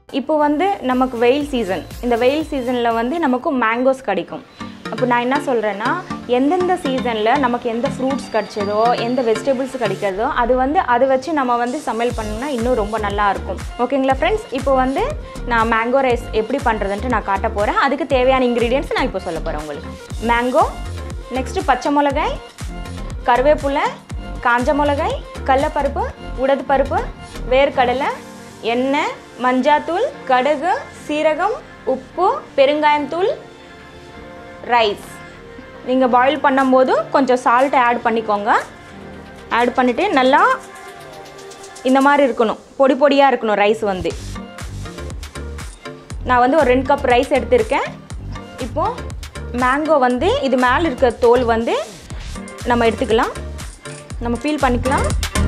இப்போ வந்து நமக்கு வெயில் சீசன் இந்த வெயில் சீசனில் வந்து நமக்கு மேங்கோஸ் கிடைக்கும் அப்போ நான் என்ன சொல்கிறேன்னா எந்தெந்த சீசனில் நமக்கு எந்த ஃப்ரூட்ஸ் கிடைச்சதோ எந்த வெஜிடபிள்ஸ் கிடைக்கிறதோ அது வந்து அதை வச்சு நம்ம வந்து சமையல் பண்ணோம்னா இன்னும் ரொம்ப நல்லா இருக்கும் ஓகேங்களா ஃப்ரெண்ட்ஸ் இப்போ வந்து நான் மேங்கோ ரைஸ் எப்படி பண்ணுறதுன்ட்டு நான் காட்ட போகிறேன் அதுக்கு தேவையான இன்க்ரீடியன்ட்ஸ் நான் இப்போ சொல்ல போகிறேன் உங்களுக்கு மேங்கோ நெக்ஸ்ட்டு பச்சை மிளகாய் கருவேப்பிலை காஞ்ச மிளகாய் கடலப்பருப்பு உடது பருப்பு வேர்க்கடலை எண்ணெய் மஞ்சாத்தூள் கடுகு சீரகம் உப்பு பெருங்காயம் தூள் ரைஸ் நீங்கள் பாயில் பண்ணும்போது கொஞ்சம் சால்ட் ஆட் பண்ணிக்கோங்க ஆட் பண்ணிவிட்டு நல்லா இந்த மாதிரி இருக்கணும் பொடி பொடியாக இருக்கணும் ரைஸ் வந்து நான் வந்து ஒரு ரெண்டு கப் ரைஸ் எடுத்திருக்கேன் இப்போது மேங்கோ வந்து இது மேலே இருக்க தோல் வந்து நம்ம எடுத்துக்கலாம் நம்ம பீல் பண்ணிக்கலாம்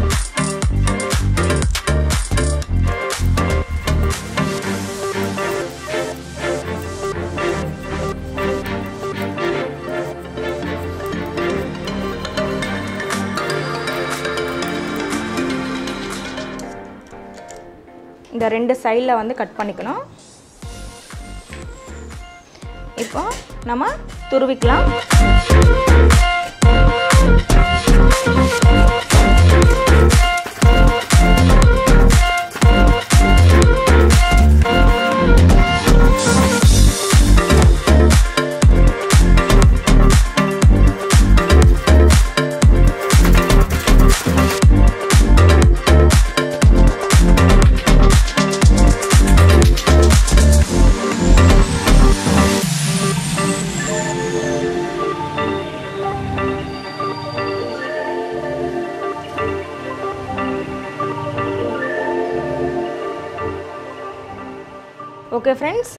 இந்த ரெண்டு சைடில் வந்து கட் பண்ணிக்கணும் இப்போ நம்ம துருவிக்கலாம் ஓகே ஃப்ரெண்ட்ஸ்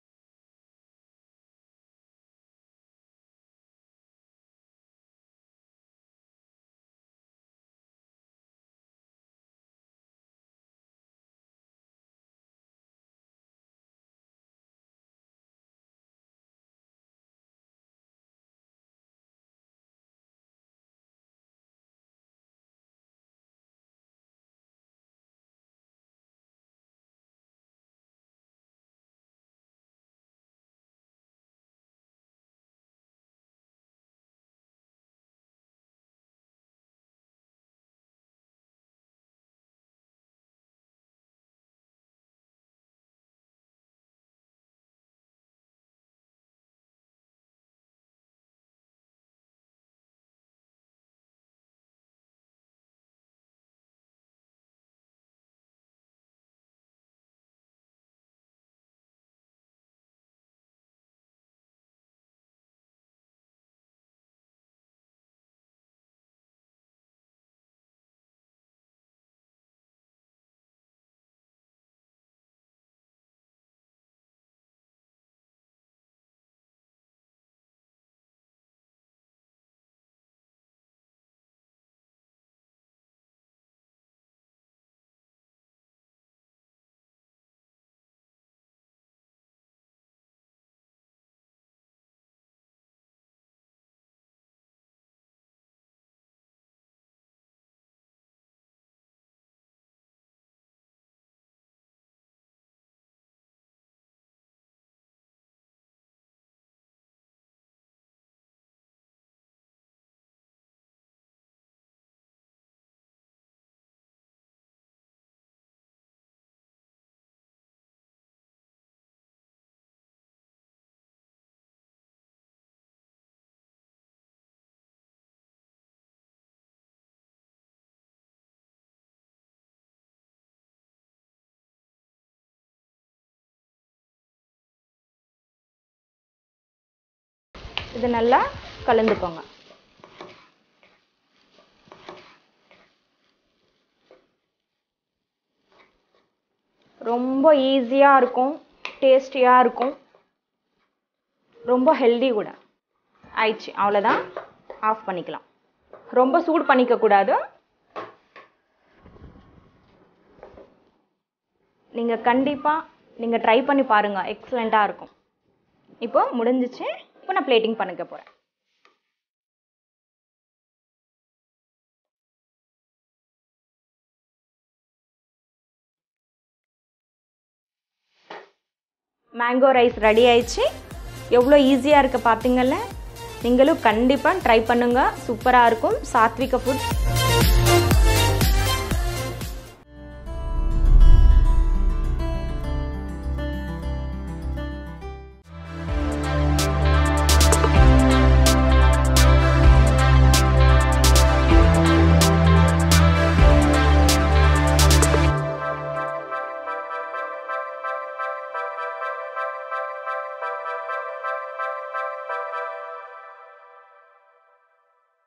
இது நல்லா கலந்துக்கோங்க ரொம்ப ஈஸியாக இருக்கும் டேஸ்டியாக இருக்கும் ரொம்ப ஹெல்தி கூட ஆயிடுச்சு அவ்வளோதான் ஆஃப் பண்ணிக்கலாம் ரொம்ப சூடு பண்ணிக்க கூடாது நீங்கள் கண்டிப்பாக நீங்கள் ட்ரை பண்ணி பாருங்கள் எக்ஸலண்ட்டாக இருக்கும் இப்போ முடிஞ்சிச்சு இப்போ நான் பிளேட்டிங் பண்ணிக்க போகிறேன் மேங்கோ ரைஸ் ரெடி ஆயிடுச்சு எவ்வளோ ஈஸியாக இருக்குது பார்த்தீங்கல்ல நீங்களும் கண்டிப்பாக ட்ரை பண்ணுங்கள் சூப்பராக இருக்கும் சாத்விக ஃபுட்